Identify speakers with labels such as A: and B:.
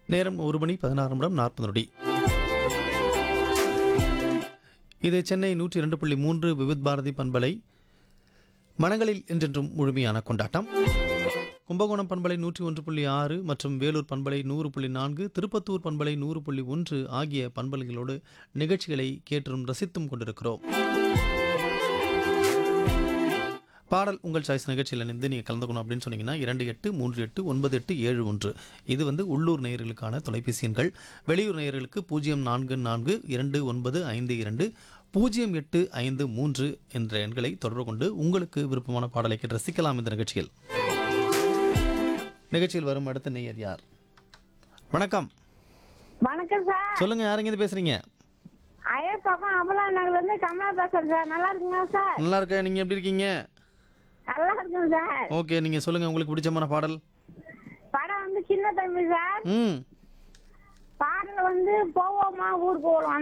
A: நேரம் ஒரு மணி பதினாறு நிமிடம் நாற்பது நொடி இது சென்னை நூற்றி இரண்டு புள்ளி மூன்று விவித் பாரதி பண்பலை மனங்களில் என்றென்றும் முழுமையான கொண்டாட்டம் கும்பகோணம் பண்பலை நூற்றி ஒன்று புள்ளி ஆறு மற்றும் வேலூர் பண்பலை நூறு புள்ளி நான்கு திருப்பத்தூர் பண்பலை நூறு புள்ளி ஒன்று ஆகிய பண்பலைகளோடு நிகழ்ச்சிகளை கேற்றும் ரசித்தும் கொண்டிருக்கிறோம் பாடல் உங்கள் சாய்ஸ் நிகழ்ச்சியில் இணைந்து நீங்கள் கலந்துக்கணும் அப்படின்னு சொன்னீங்கன்னா இரண்டு எட்டு மூன்று எட்டு ஒன்பது எட்டு ஏழு ஒன்று இது வந்து உள்ளூர் நேயர்களுக்கான தொலைபேசி எண்கள் வெளியூர் நேயர்களுக்கு பூஜ்ஜியம் நான்கு நான்கு இரண்டு ஒன்பது ஐந்து இரண்டு பூஜ்ஜியம் எட்டு ஐந்து மூன்று என்ற எண்களை தொடர்பு கொண்டு உங்களுக்கு விருப்பமான பாடலை கேட்டு ரசிக்கலாம் இந்த நிகழ்ச்சியில் நிகழ்ச்சியில் வரும் அடுத்த நேயர் யார் வணக்கம்
B: வணக்கம் சார்
A: சொல்லுங்க யாருங்க இது பேசுறீங்க
B: ஐயர் பக்கம் அமலா நகர்ல இருந்து கமலா பேசுறேன் சார் நல்லா இருக்குங்களா சார்
A: நல்லா இருக்க நீங்க எப்படி இருக்கீங்க
B: நல்லா இருக்குங்க சார்
A: ஓகே நீங்க சொல்லுங்க உங்களுக்கு பிடிச்சமான பாடல்
B: படம் வந்து சின்ன தம்பி சார்
A: ம்
B: பாடல் வந்து போவோமா ஊருக்கு போகலாம்